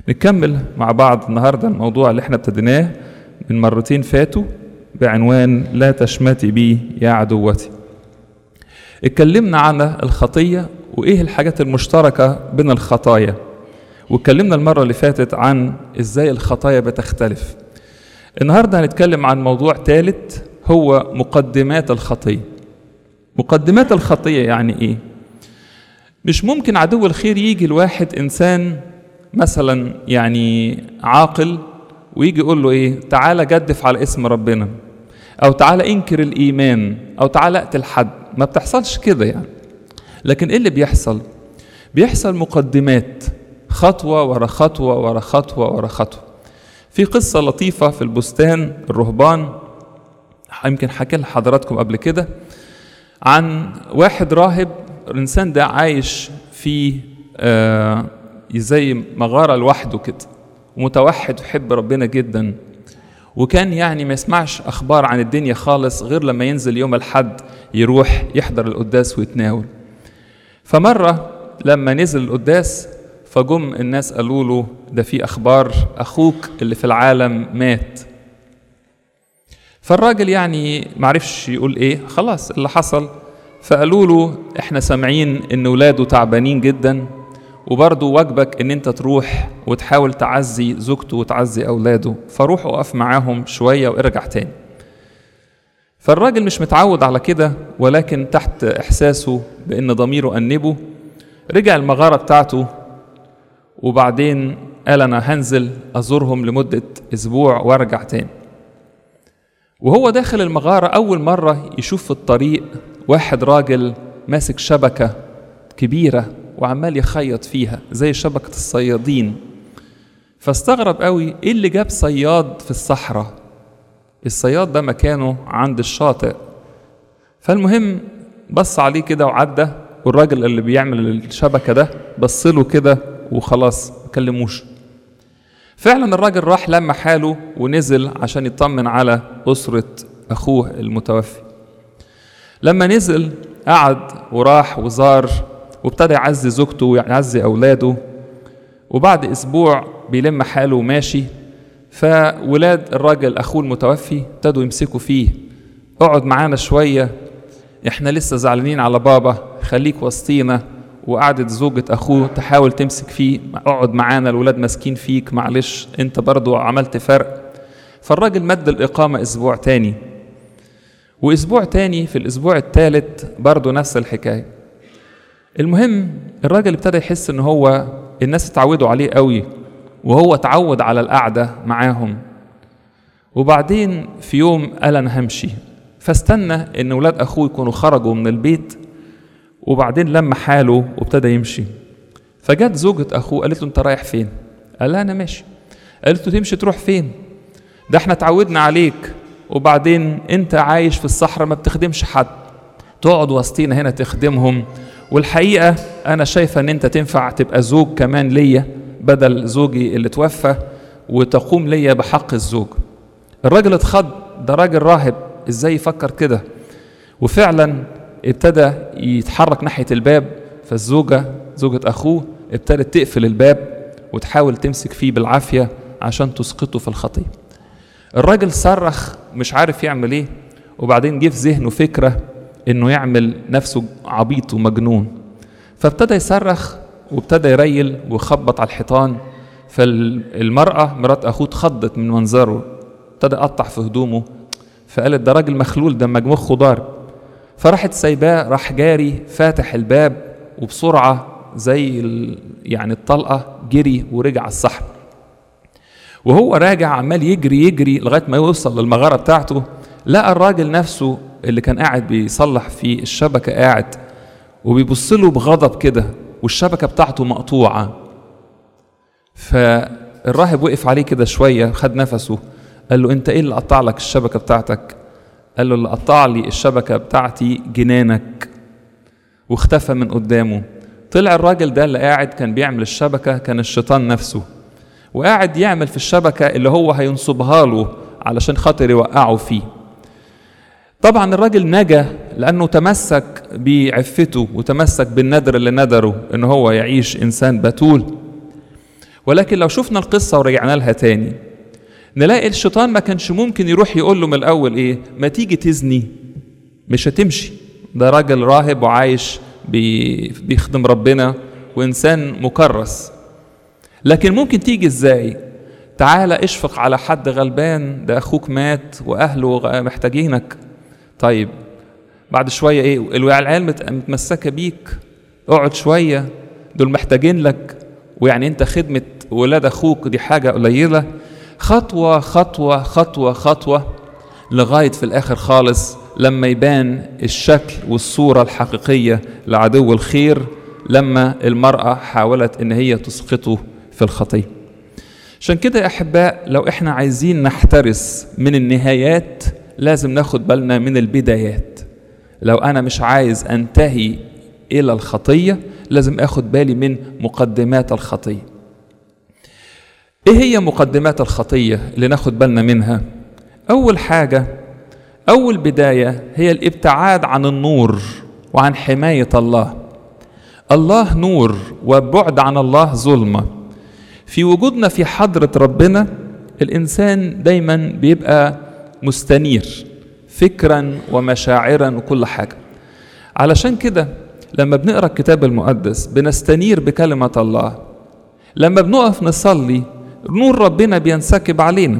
نكمل مع بعض النهاردة الموضوع اللي احنا ابتديناه من مرتين فاتوا بعنوان لا تشمتي بي يا عدوتي اتكلمنا عن الخطية وإيه الحاجات المشتركة بين الخطايا واتكلمنا المرة اللي فاتت عن إزاي الخطايا بتختلف النهاردة هنتكلم عن موضوع ثالث هو مقدمات الخطية مقدمات الخطية يعني إيه؟ مش ممكن عدو الخير يجي الواحد إنسان مثلا يعني عاقل ويجي يقول له إيه؟ تعالى جدف على اسم ربنا أو تعالى انكر الإيمان أو تعالى اقتل حد ما بتحصلش كده يعني لكن إيه اللي بيحصل؟ بيحصل مقدمات خطوة ورا خطوة ورا خطوة ورا خطوة في قصة لطيفة في البستان الرهبان يمكن حكي لحضراتكم قبل كده عن واحد راهب الإنسان ده عايش في آه زي مغارة لوحده كده ومتوحد ويحب ربنا جدا وكان يعني ما يسمعش أخبار عن الدنيا خالص غير لما ينزل يوم الحد يروح يحضر القداس ويتناول فمرة لما نزل القداس فجم الناس قالوا له ده في أخبار أخوك اللي في العالم مات فالراجل يعني معرفش يقول ايه خلاص اللي حصل فقالوا له احنا سامعين ان ولاده تعبانين جدا وبرضه واجبك ان انت تروح وتحاول تعزي زوجته وتعزي اولاده فروح وقف معاهم شويه وارجع تاني فالراجل مش متعود على كده ولكن تحت احساسه بان ضميره انبه رجع المغاره بتاعته وبعدين قال انا هنزل ازورهم لمده اسبوع وارجع تاني وهو داخل المغارة أول مرة يشوف في الطريق واحد راجل ماسك شبكة كبيرة وعمال يخيط فيها زي شبكة الصيادين فاستغرب قوي ايه اللي جاب صياد في الصحراء الصياد ده مكانه عند الشاطئ فالمهم بص عليه كده وعدى والراجل اللي بيعمل الشبكة ده بص له كده وخلاص ما كلموش فعلا الراجل راح لما حاله ونزل عشان يطمن على أسرة أخوه المتوفي لما نزل قعد وراح وزار وابتدى يعزي زوجته ويعزي أولاده وبعد أسبوع بيلم حاله وماشي فولاد الراجل أخوه المتوفي ابتدوا يمسكوا فيه اقعد معانا شوية احنا لسه زعلانين على بابا خليك وسطينا وقعدت زوجة أخوه تحاول تمسك فيه اقعد معانا الولاد ماسكين فيك معلش أنت برضو عملت فرق فالراجل مد الإقامة أسبوع تاني وأسبوع تاني في الأسبوع الثالث برضو نفس الحكاية المهم الراجل ابتدى يحس إن هو الناس اتعودوا عليه قوي وهو اتعود على القعدة معاهم وبعدين في يوم قال أنا همشي فاستنى إن ولاد أخوه يكونوا خرجوا من البيت وبعدين لما حاله وابتدى يمشي فجت زوجة أخوه قالت له أنت رايح فين؟ قال لها أنا ماشي قالت له تمشي تروح فين؟ ده احنا اتعودنا عليك وبعدين أنت عايش في الصحراء ما بتخدمش حد تقعد وسطينا هنا تخدمهم والحقيقة أنا شايفة إن أنت تنفع تبقى زوج كمان ليا بدل زوجي اللي توفى وتقوم ليا بحق الزوج الراجل اتخض ده راجل راهب ازاي يفكر كده وفعلا ابتدى يتحرك ناحية الباب فالزوجة زوجة أخوه ابتدت تقفل الباب وتحاول تمسك فيه بالعافية عشان تسقطه في الخطية الراجل صرخ مش عارف يعمل ايه وبعدين جه في ذهنه فكرة انه يعمل نفسه عبيط ومجنون فابتدى يصرخ وابتدى يريل ويخبط على الحيطان فالمرأة مرات أخوه اتخضت من منظره ابتدى يقطع في هدومه فقالت ده راجل مخلول ده مخه ضارب فراحت سايباه راح جاري فاتح الباب وبسرعة زي يعني الطلقة جري ورجع الصحراء وهو راجع عمال يجري يجري لغاية ما يوصل للمغارة بتاعته لقى الراجل نفسه اللي كان قاعد بيصلح في الشبكة قاعد وبيبص له بغضب كده والشبكة بتاعته مقطوعة فالراهب وقف عليه كده شوية خد نفسه قال له انت ايه اللي قطع لك الشبكة بتاعتك قال له اللي قطع لي الشبكة بتاعتي جنانك واختفى من قدامه طلع الراجل ده اللي قاعد كان بيعمل الشبكة كان الشيطان نفسه وقاعد يعمل في الشبكة اللي هو هينصبها له علشان خاطر يوقعه فيه طبعا الراجل نجا لأنه تمسك بعفته وتمسك بالندر اللي ندره إن هو يعيش إنسان بتول ولكن لو شفنا القصة ورجعنا لها تاني نلاقي الشيطان ما كانش ممكن يروح يقول له من الأول إيه ما تيجي تزني مش هتمشي ده راجل راهب وعايش بي بيخدم ربنا وإنسان مكرس لكن ممكن تيجي إزاي تعالى اشفق على حد غلبان ده أخوك مات وأهله محتاجينك طيب بعد شوية إيه العيال متمسكة بيك اقعد شوية دول محتاجين لك ويعني أنت خدمة ولاد أخوك دي حاجة قليلة خطوة خطوة خطوة خطوة لغاية في الآخر خالص لما يبان الشكل والصورة الحقيقية لعدو الخير لما المرأة حاولت إن هي تسقطه في الخطية عشان كده يا أحباء لو إحنا عايزين نحترس من النهايات لازم ناخد بالنا من البدايات لو أنا مش عايز أنتهي إلى الخطية لازم أخد بالي من مقدمات الخطية إيه هي مقدمات الخطية اللي ناخد بالنا منها أول حاجة أول بداية هي الابتعاد عن النور وعن حماية الله الله نور وبعد عن الله ظلمة في وجودنا في حضرة ربنا الإنسان دايما بيبقى مستنير فكرا ومشاعرا وكل حاجة علشان كده لما بنقرا الكتاب المقدس بنستنير بكلمة الله لما بنقف نصلي نور ربنا بينسكب علينا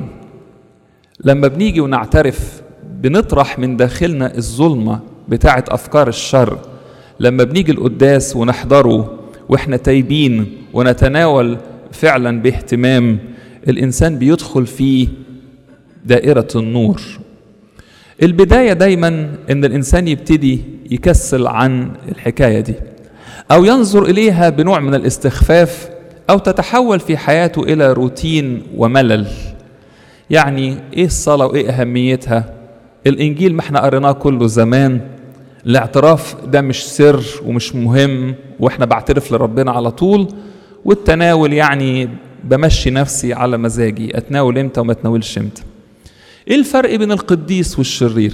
لما بنيجي ونعترف بنطرح من داخلنا الظلمة بتاعة أفكار الشر لما بنيجي القداس ونحضره واحنا تايبين ونتناول فعلا باهتمام الإنسان بيدخل في دائرة النور البداية دايما إن الإنسان يبتدي يكسل عن الحكاية دي أو ينظر إليها بنوع من الاستخفاف أو تتحول في حياته إلى روتين وملل يعني إيه الصلاة وإيه أهميتها الإنجيل ما احنا قريناه كله زمان الاعتراف ده مش سر ومش مهم واحنا بعترف لربنا على طول والتناول يعني بمشي نفسي على مزاجي اتناول امتى وما اتناولش امتى ايه الفرق بين القديس والشرير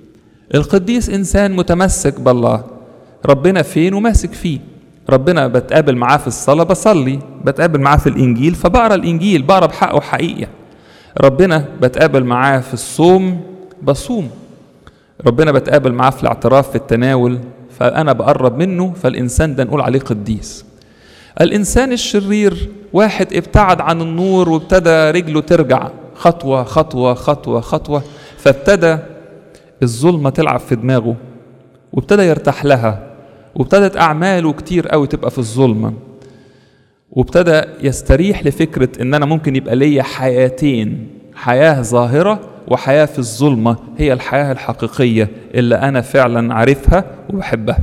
القديس انسان متمسك بالله ربنا فين وماسك فيه ربنا بتقابل معاه في الصلاة بصلي بتقابل معاه في الإنجيل فبقرا الإنجيل بقرا بحقه حقيقة ربنا بتقابل معاه في الصوم بصوم ربنا بتقابل معاه في الاعتراف في التناول فأنا بقرب منه فالإنسان ده نقول عليه قديس الإنسان الشرير واحد ابتعد عن النور وابتدى رجله ترجع خطوة خطوة خطوة خطوة فابتدى الظلمة تلعب في دماغه وابتدى يرتاح لها وابتدت أعماله كتير قوي تبقى في الظلمة وابتدى يستريح لفكرة إن أنا ممكن يبقى ليا حياتين حياة ظاهرة وحياة في الظلمة هي الحياة الحقيقية اللي أنا فعلا عارفها وبحبها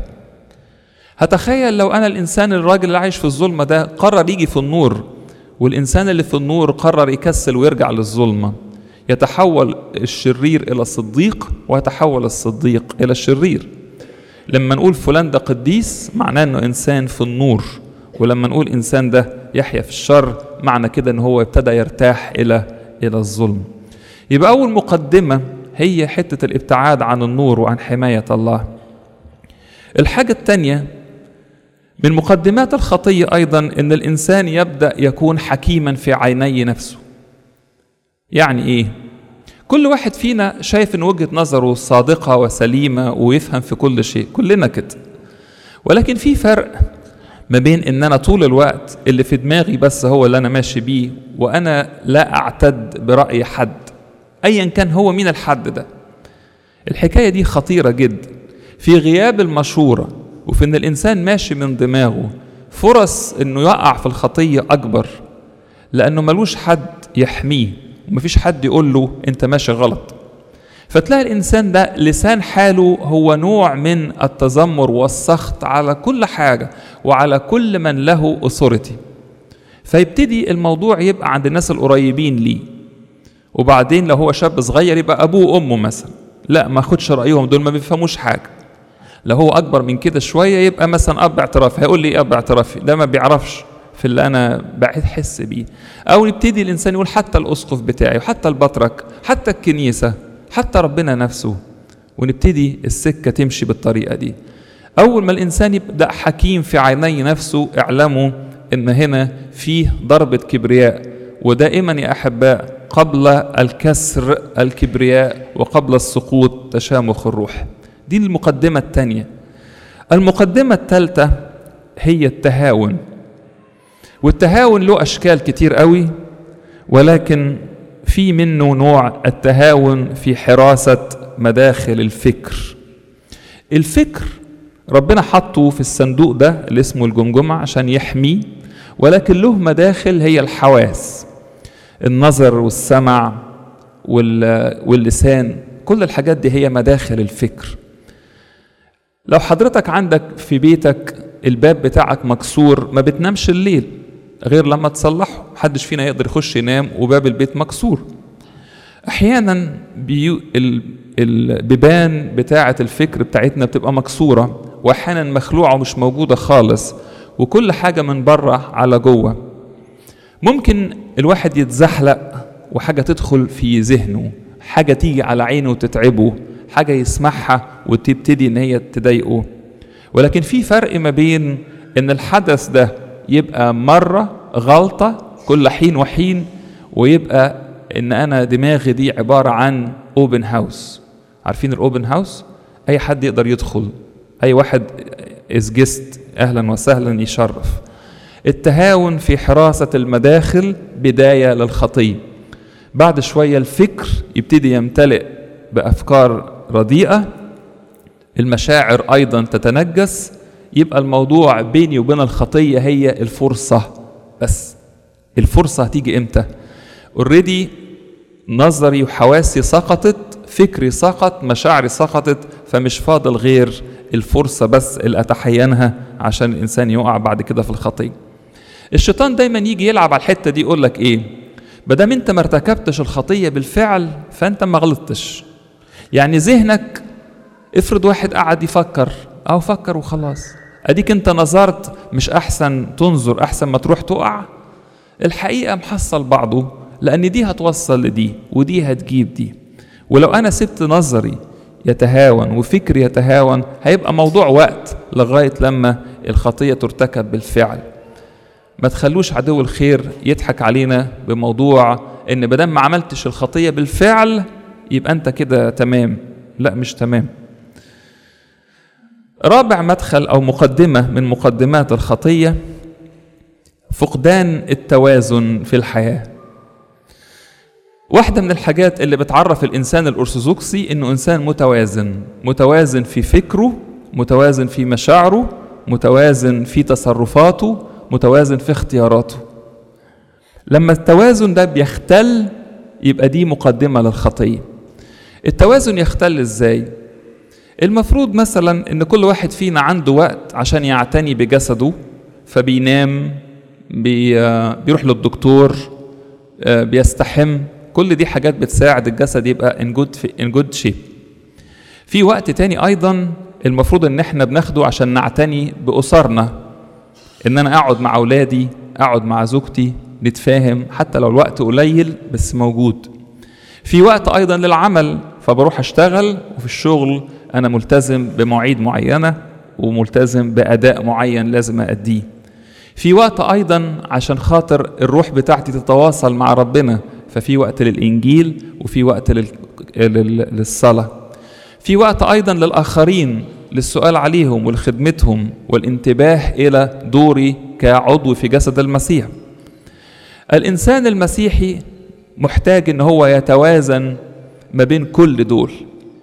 هتخيل لو أنا الإنسان الراجل اللي عايش في الظلمة ده قرر يجي في النور والإنسان اللي في النور قرر يكسل ويرجع للظلمة يتحول الشرير إلى الصديق ويتحول الصديق إلى الشرير لما نقول فلان ده قديس معناه انه انسان في النور ولما نقول انسان ده يحيا في الشر معنى كده ان هو ابتدى يرتاح الى الى الظلم يبقى اول مقدمه هي حته الابتعاد عن النور وعن حمايه الله الحاجه الثانيه من مقدمات الخطيه ايضا ان الانسان يبدا يكون حكيما في عيني نفسه يعني ايه كل واحد فينا شايف ان وجهه نظره صادقه وسليمه ويفهم في كل شيء كلنا كده ولكن في فرق ما بين ان انا طول الوقت اللي في دماغي بس هو اللي انا ماشي بيه وانا لا اعتد براي حد ايا كان هو مين الحد ده الحكايه دي خطيره جدا في غياب المشوره وفي ان الانسان ماشي من دماغه فرص انه يقع في الخطيه اكبر لانه ملوش حد يحميه ومفيش حد يقول له انت ماشي غلط فتلاقي الانسان ده لسان حاله هو نوع من التذمر والسخط على كل حاجه وعلى كل من له اثوريتي فيبتدي الموضوع يبقى عند الناس القريبين ليه وبعدين لو هو شاب صغير يبقى ابوه وامه مثلا لا ما اخدش رايهم دول ما بيفهموش حاجه لو هو اكبر من كده شويه يبقى مثلا اب اعترافي هيقول لي ايه اب اعترافي ده ما بيعرفش في اللي انا بحس بيه او يبتدي الانسان يقول حتى الاسقف بتاعي وحتى البطرك حتى الكنيسه حتى ربنا نفسه ونبتدي السكه تمشي بالطريقه دي اول ما الانسان يبدا حكيم في عيني نفسه اعلموا ان هنا فيه ضربة كبرياء ودائما يا احباء قبل الكسر الكبرياء وقبل السقوط تشامخ الروح دي المقدمة الثانية المقدمة الثالثة هي التهاون والتهاون له أشكال كتير قوي ولكن في منه نوع التهاون في حراسة مداخل الفكر الفكر ربنا حطه في الصندوق ده اللي اسمه الجمجمة عشان يحميه ولكن له مداخل هي الحواس النظر والسمع واللسان كل الحاجات دي هي مداخل الفكر لو حضرتك عندك في بيتك الباب بتاعك مكسور ما بتنامش الليل غير لما تصلحه محدش فينا يقدر يخش ينام وباب البيت مكسور احيانا بيو البيبان بتاعه الفكر بتاعتنا بتبقى مكسوره واحيانا مخلوعه ومش موجوده خالص وكل حاجه من بره على جوه ممكن الواحد يتزحلق وحاجه تدخل في ذهنه حاجه تيجي على عينه وتتعبه حاجه يسمعها وتبتدي ان هي تضايقه ولكن في فرق ما بين ان الحدث ده يبقى مره غلطه كل حين وحين ويبقى ان انا دماغي دي عباره عن اوبن هاوس عارفين الاوبن هاوس اي حد يقدر يدخل اي واحد از جيست اهلا وسهلا يشرف التهاون في حراسه المداخل بدايه للخطيه بعد شويه الفكر يبتدي يمتلئ بافكار رديئه المشاعر ايضا تتنجس يبقى الموضوع بيني وبين الخطيه هي الفرصه بس الفرصه هتيجي امتى اوريدي نظري وحواسي سقطت فكري سقط مشاعري سقطت فمش فاضل غير الفرصة بس اللي أتحينها عشان الإنسان يقع بعد كده في الخطية الشيطان دايما يجي يلعب على الحتة دي يقول لك إيه بدام أنت ما ارتكبتش الخطية بالفعل فأنت ما غلطتش يعني ذهنك افرض واحد قعد يفكر أو فكر وخلاص أديك أنت نظرت مش أحسن تنظر أحسن ما تروح تقع الحقيقة محصل بعضه لأن دي هتوصل لدي ودي هتجيب دي ولو أنا سبت نظري يتهاون وفكري يتهاون هيبقى موضوع وقت لغاية لما الخطية ترتكب بالفعل ما تخلوش عدو الخير يضحك علينا بموضوع ان بدل ما عملتش الخطية بالفعل يبقى انت كده تمام لا مش تمام رابع مدخل او مقدمة من مقدمات الخطية فقدان التوازن في الحياه واحدة من الحاجات اللي بتعرف الإنسان الأرثوذكسي إنه إنسان متوازن، متوازن في فكره، متوازن في مشاعره، متوازن في تصرفاته، متوازن في اختياراته. لما التوازن ده بيختل يبقى دي مقدمة للخطية. التوازن يختل إزاي؟ المفروض مثلا إن كل واحد فينا عنده وقت عشان يعتني بجسده فبينام بي بيروح للدكتور بيستحم كل دي حاجات بتساعد الجسد يبقى ان جود ان جود شيب في وقت تاني ايضا المفروض ان احنا بناخده عشان نعتني باسرنا ان انا اقعد مع اولادي اقعد مع زوجتي نتفاهم حتى لو الوقت قليل بس موجود في وقت ايضا للعمل فبروح اشتغل وفي الشغل انا ملتزم بمواعيد معينه وملتزم باداء معين لازم اديه في وقت ايضا عشان خاطر الروح بتاعتي تتواصل مع ربنا ففي وقت للانجيل وفي وقت لل... لل... للصلاه في وقت ايضا للاخرين للسؤال عليهم ولخدمتهم والانتباه الى دوري كعضو في جسد المسيح الانسان المسيحي محتاج ان هو يتوازن ما بين كل دول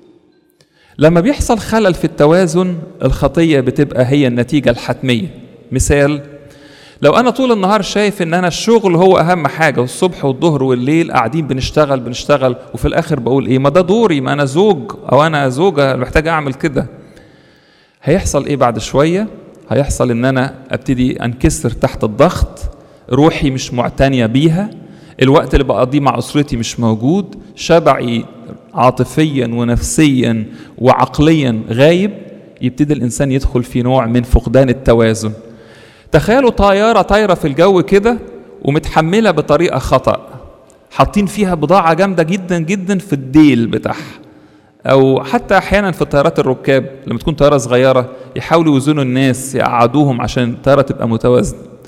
لما بيحصل خلل في التوازن الخطيه بتبقى هي النتيجه الحتميه مثال لو انا طول النهار شايف ان انا الشغل هو اهم حاجه والصبح والظهر والليل قاعدين بنشتغل بنشتغل وفي الاخر بقول ايه ما ده دوري ما انا زوج او انا زوجه محتاج اعمل كده هيحصل ايه بعد شويه هيحصل ان انا ابتدي انكسر تحت الضغط روحي مش معتنيه بيها الوقت اللي بقضيه مع اسرتي مش موجود شبعي عاطفيا ونفسيا وعقليا غايب يبتدي الانسان يدخل في نوع من فقدان التوازن تخيلوا طيارة طايرة في الجو كده ومتحملة بطريقة خطأ حاطين فيها بضاعة جامدة جدا جدا في الديل بتاعها أو حتى أحيانا في طيارات الركاب لما تكون طيارة صغيرة يحاولوا يوزنوا الناس يقعدوهم عشان الطيارة تبقى متوازنة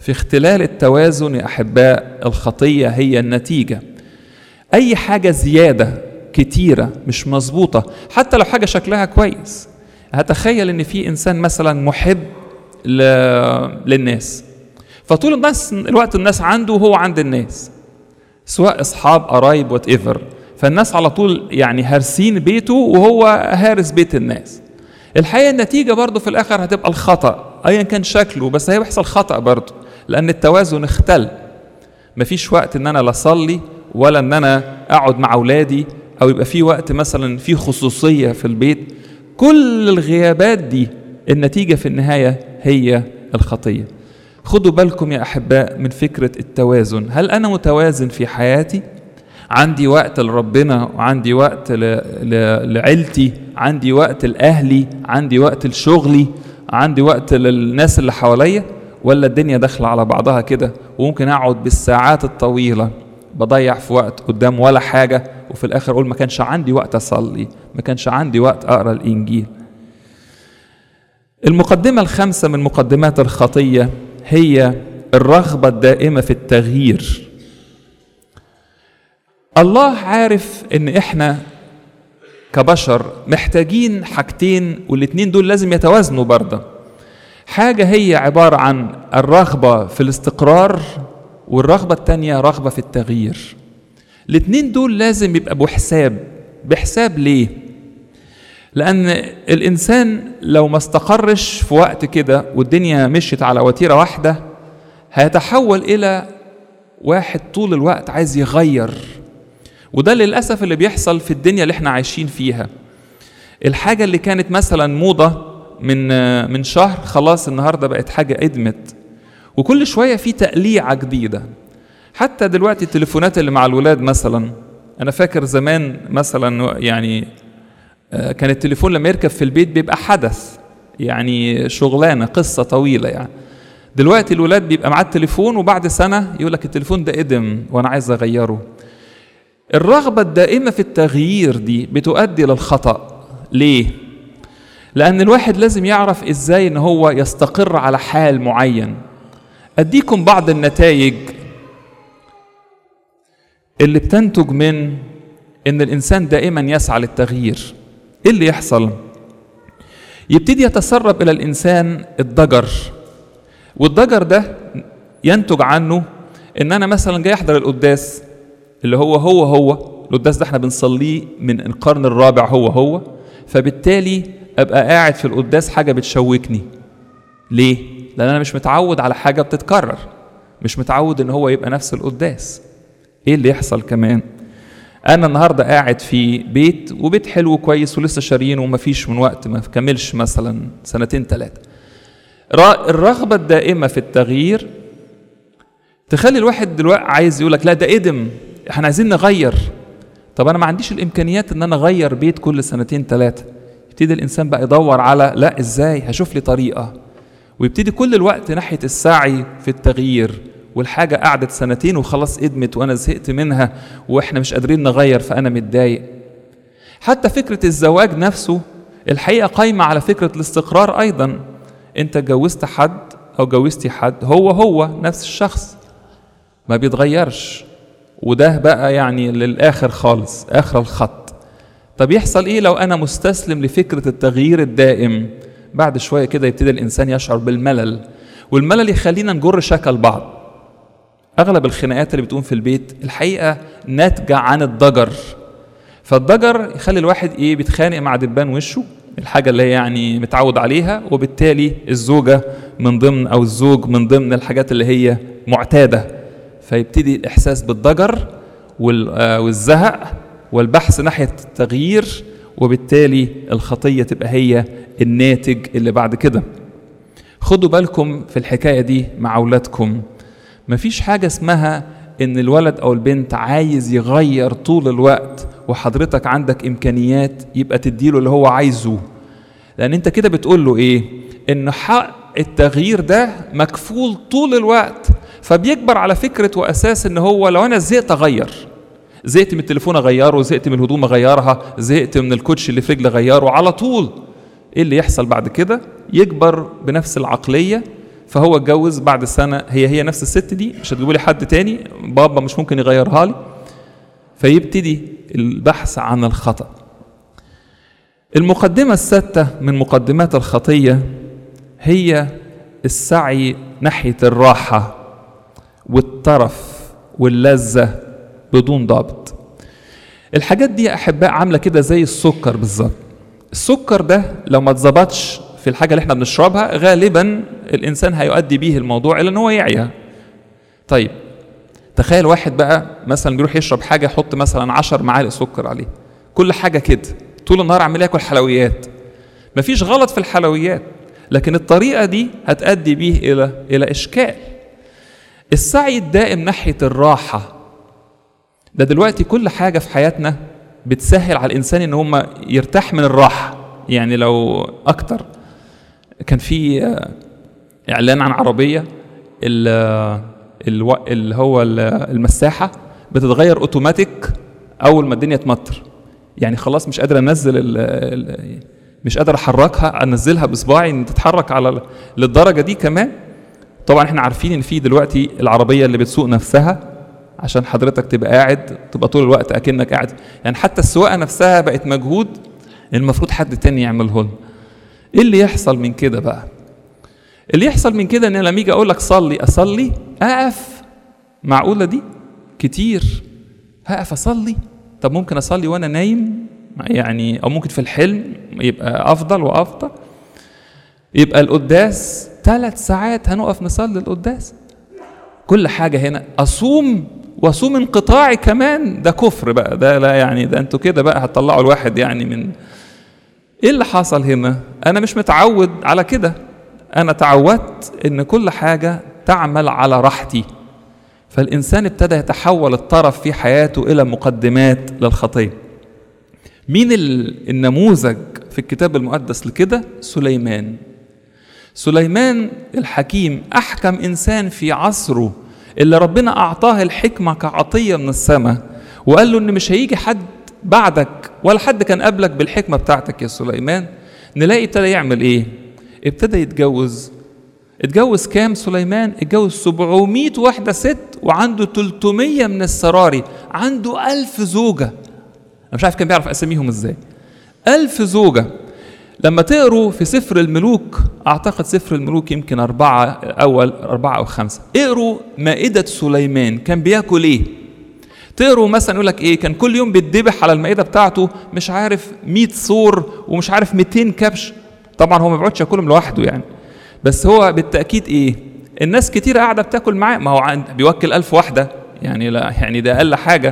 في اختلال التوازن يا احباء الخطيه هي النتيجه اي حاجه زياده كتيره مش مظبوطه حتى لو حاجه شكلها كويس هتخيل ان في انسان مثلا محب ل... للناس فطول الناس الوقت الناس عنده وهو عند الناس سواء اصحاب قرايب وات ايفر فالناس على طول يعني هارسين بيته وهو هارس بيت الناس الحقيقه النتيجه برضه في الاخر هتبقى الخطا ايا كان شكله بس هيحصل خطا برضه لان التوازن اختل مفيش وقت ان انا لا اصلي ولا ان انا اقعد مع اولادي او يبقى في وقت مثلا في خصوصيه في البيت كل الغيابات دي النتيجه في النهايه هي الخطيه خدوا بالكم يا احباء من فكره التوازن هل انا متوازن في حياتي عندي وقت لربنا وعندي وقت ل... ل... لعيلتي عندي وقت لاهلي عندي وقت لشغلي عندي وقت للناس اللي حواليا ولا الدنيا داخله على بعضها كده وممكن اقعد بالساعات الطويله بضيع في وقت قدام ولا حاجه وفي الاخر اقول ما كانش عندي وقت اصلي ما كانش عندي وقت اقرا الانجيل المقدمه الخامسه من مقدمات الخطيه هي الرغبه الدائمه في التغيير الله عارف ان احنا كبشر محتاجين حاجتين والاتنين دول لازم يتوازنوا برضه حاجة هي عبارة عن الرغبة في الاستقرار والرغبة التانية رغبة في التغيير الاتنين دول لازم يبقى بحساب بحساب ليه لأن الإنسان لو ما استقرش في وقت كده والدنيا مشيت على وتيرة واحدة هيتحول إلى واحد طول الوقت عايز يغير وده للأسف اللي بيحصل في الدنيا اللي احنا عايشين فيها الحاجة اللي كانت مثلا موضة من من شهر خلاص النهاردة بقت حاجة ادمت وكل شوية في تقليعة جديدة حتى دلوقتي التليفونات اللي مع الولاد مثلا أنا فاكر زمان مثلا يعني كان التليفون لما يركب في البيت بيبقى حدث يعني شغلانة قصة طويلة يعني دلوقتي الولاد بيبقى معاه التليفون وبعد سنة يقول لك التليفون ده قدم وأنا عايز أغيره الرغبة الدائمة في التغيير دي بتؤدي للخطأ ليه؟ لأن الواحد لازم يعرف إزاي إن هو يستقر على حال معين أديكم بعض النتائج اللي بتنتج من إن الإنسان دائما يسعى للتغيير إيه اللي يحصل؟ يبتدي يتسرب إلى الإنسان الضجر والضجر ده ينتج عنه إن أنا مثلا جاي أحضر القداس اللي هو هو هو القداس ده احنا بنصليه من القرن الرابع هو هو فبالتالي ابقى قاعد في القداس حاجه بتشوكني ليه لان انا مش متعود على حاجه بتتكرر مش متعود ان هو يبقى نفس القداس ايه اللي يحصل كمان انا النهارده قاعد في بيت وبيت حلو كويس ولسه شاريينه ومفيش من وقت ما كملش مثلا سنتين ثلاثه الرغبه الدائمه في التغيير تخلي الواحد دلوقتي عايز يقول لك لا ده قدم احنا عايزين نغير طب انا ما عنديش الامكانيات ان انا اغير بيت كل سنتين ثلاثه يبتدي الانسان بقى يدور على لا ازاي هشوف لي طريقه ويبتدي كل الوقت ناحيه السعي في التغيير والحاجه قعدت سنتين وخلاص ادمت وانا زهقت منها واحنا مش قادرين نغير فانا متضايق حتى فكره الزواج نفسه الحقيقه قايمه على فكره الاستقرار ايضا انت اتجوزت حد او جوزتي حد هو هو نفس الشخص ما بيتغيرش وده بقى يعني للاخر خالص اخر الخط طب يحصل ايه لو انا مستسلم لفكره التغيير الدائم بعد شويه كده يبتدي الانسان يشعر بالملل والملل يخلينا نجر شكل بعض اغلب الخناقات اللي بتقوم في البيت الحقيقه ناتجه عن الضجر فالضجر يخلي الواحد ايه بيتخانق مع دبان وشه الحاجه اللي هي يعني متعود عليها وبالتالي الزوجه من ضمن او الزوج من ضمن الحاجات اللي هي معتاده فيبتدي الاحساس بالضجر والزهق والبحث ناحيه التغيير وبالتالي الخطيه تبقى هي الناتج اللي بعد كده خدوا بالكم في الحكايه دي مع اولادكم مفيش حاجه اسمها ان الولد او البنت عايز يغير طول الوقت وحضرتك عندك امكانيات يبقى تديله اللي هو عايزه لان انت كده بتقول له ايه ان حق التغيير ده مكفول طول الوقت فبيكبر على فكره واساس ان هو لو انا زهقت اغير زهقت من التليفون اغيره زهقت من الهدوم اغيرها زهقت من الكوتش اللي في رجلي اغيره على طول ايه اللي يحصل بعد كده يكبر بنفس العقليه فهو اتجوز بعد سنه هي هي نفس الست دي مش هتجيبوا لي حد تاني بابا مش ممكن يغيرها لي فيبتدي البحث عن الخطأ المقدمة السادسة من مقدمات الخطية هي السعي ناحية الراحة والترف واللذة بدون ضابط الحاجات دي يا أحباء عاملة كده زي السكر بالظبط السكر ده لو ما اتظبطش في الحاجة اللي احنا بنشربها غالبا الإنسان هيؤدي بيه الموضوع إلى إن هو يعيا طيب تخيل واحد بقى مثلا بيروح يشرب حاجة يحط مثلا عشر معالق سكر عليه كل حاجة كده طول النهار عمال ياكل حلويات مفيش غلط في الحلويات لكن الطريقة دي هتؤدي بيه إلى إلى إشكال السعي الدائم ناحية الراحة ده دلوقتي كل حاجة في حياتنا بتسهل على الإنسان إن هم يرتاح من الراحة يعني لو أكتر كان في إعلان عن عربية اللي هو المساحة بتتغير أوتوماتيك أول ما الدنيا تمطر يعني خلاص مش قادر انزل ال ال مش قادر احركها انزلها بصباعي ان تتحرك على للدرجه دي كمان طبعا احنا عارفين ان في دلوقتي العربيه اللي بتسوق نفسها عشان حضرتك تبقى قاعد تبقى طول الوقت اكنك قاعد يعني حتى السواقه نفسها بقت مجهود المفروض حد تاني يعمله لنا ايه اللي يحصل من كده بقى اللي يحصل من كده ان لما يجي اقول لك صلي اصلي اقف معقوله دي كتير هقف اصلي طب ممكن اصلي وانا نايم يعني او ممكن في الحلم يبقى افضل وافضل يبقى القداس ثلاث ساعات هنقف نصلي القداس كل حاجه هنا اصوم واصوم انقطاعي كمان ده كفر بقى ده لا يعني ده انتوا كده بقى هتطلعوا الواحد يعني من ايه اللي حصل هنا انا مش متعود على كده انا تعودت ان كل حاجه تعمل على راحتي فالإنسان ابتدى يتحول الطرف في حياته إلى مقدمات للخطية مين النموذج في الكتاب المقدس لكده سليمان سليمان الحكيم أحكم إنسان في عصره اللي ربنا أعطاه الحكمة كعطية من السماء وقال له إن مش هيجي حد بعدك ولا حد كان قبلك بالحكمة بتاعتك يا سليمان نلاقي ابتدى يعمل إيه ابتدى يتجوز اتجوز كام سليمان اتجوز 700 واحدة ست وعنده 300 من السراري عنده ألف زوجة أنا مش عارف كان بيعرف أساميهم إزاي ألف زوجة لما تقروا في سفر الملوك أعتقد سفر الملوك يمكن أربعة أول أربعة أو خمسة اقروا مائدة سليمان كان بياكل إيه تقروا مثلا يقول لك ايه كان كل يوم بيتذبح على المائده بتاعته مش عارف 100 صور ومش عارف 200 كبش طبعا هو ما بيقعدش ياكلهم لوحده يعني بس هو بالتأكيد إيه؟ الناس كتير قاعدة بتاكل معاه ما هو عند بيوكل ألف واحدة يعني لا يعني ده أقل حاجة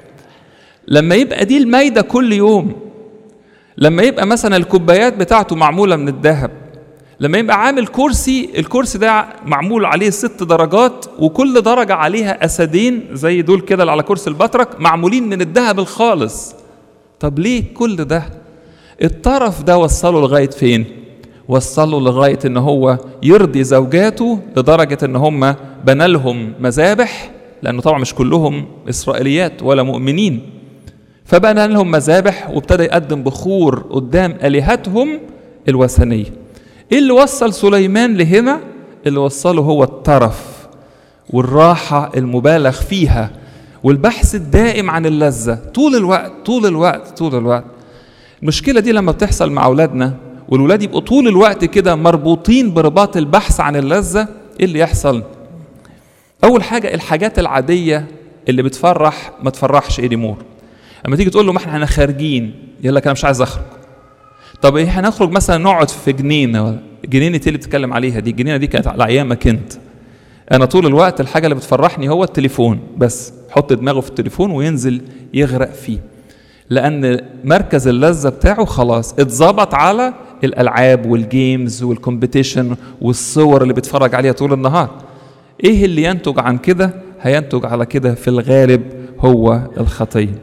لما يبقى دي المايدة كل يوم لما يبقى مثلا الكوبايات بتاعته معمولة من الذهب لما يبقى عامل كرسي الكرسي ده معمول عليه ست درجات وكل درجة عليها أسدين زي دول كده اللي على كرسي البطرك معمولين من الذهب الخالص طب ليه كل ده الطرف ده وصله لغاية فين وصلوا لغاية ان هو يرضي زوجاته لدرجة ان هم بنى لهم مذابح لانه طبعا مش كلهم اسرائيليات ولا مؤمنين فبنى لهم مذابح وابتدى يقدم بخور قدام الهتهم الوثنيه ايه اللي وصل سليمان لهنا اللي وصله هو الترف والراحه المبالغ فيها والبحث الدائم عن اللذه طول الوقت طول الوقت طول الوقت المشكله دي لما بتحصل مع اولادنا والولاد يبقوا طول الوقت كده مربوطين برباط البحث عن اللذه ايه اللي يحصل اول حاجه الحاجات العاديه اللي بتفرح ما تفرحش ايه مور اما تيجي تقول له ما احنا احنا خارجين يقول لك انا مش عايز اخرج طب ايه هنخرج مثلا نقعد في جنينه ولا جنينه اللي بتتكلم عليها دي الجنينه دي كانت على ايامك انت انا طول الوقت الحاجه اللي بتفرحني هو التليفون بس حط دماغه في التليفون وينزل يغرق فيه لان مركز اللذه بتاعه خلاص اتظبط على الالعاب والجيمز والكومبيتيشن والصور اللي بيتفرج عليها طول النهار ايه اللي ينتج عن كده هينتج على كده في الغالب هو الخطيه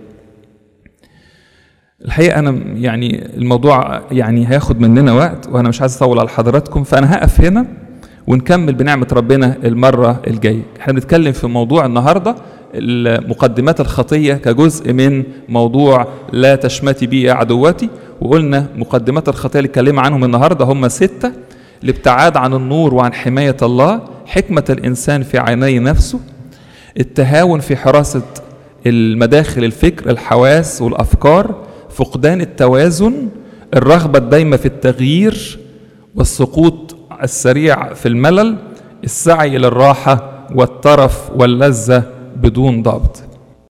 الحقيقه انا يعني الموضوع يعني هياخد مننا وقت وانا مش عايز اطول على حضراتكم فانا هقف هنا ونكمل بنعمه ربنا المره الجايه احنا بنتكلم في موضوع النهارده مقدمات الخطيه كجزء من موضوع لا تشمتي بي يا عدواتي وقلنا مقدمات الخطيه اللي اتكلم عنهم النهارده هم سته الابتعاد عن النور وعن حماية الله حكمة الإنسان في عيني نفسه التهاون في حراسة المداخل الفكر الحواس والأفكار فقدان التوازن الرغبة الدايمة في التغيير والسقوط السريع في الملل السعي للراحة والترف واللذة بدون ضبط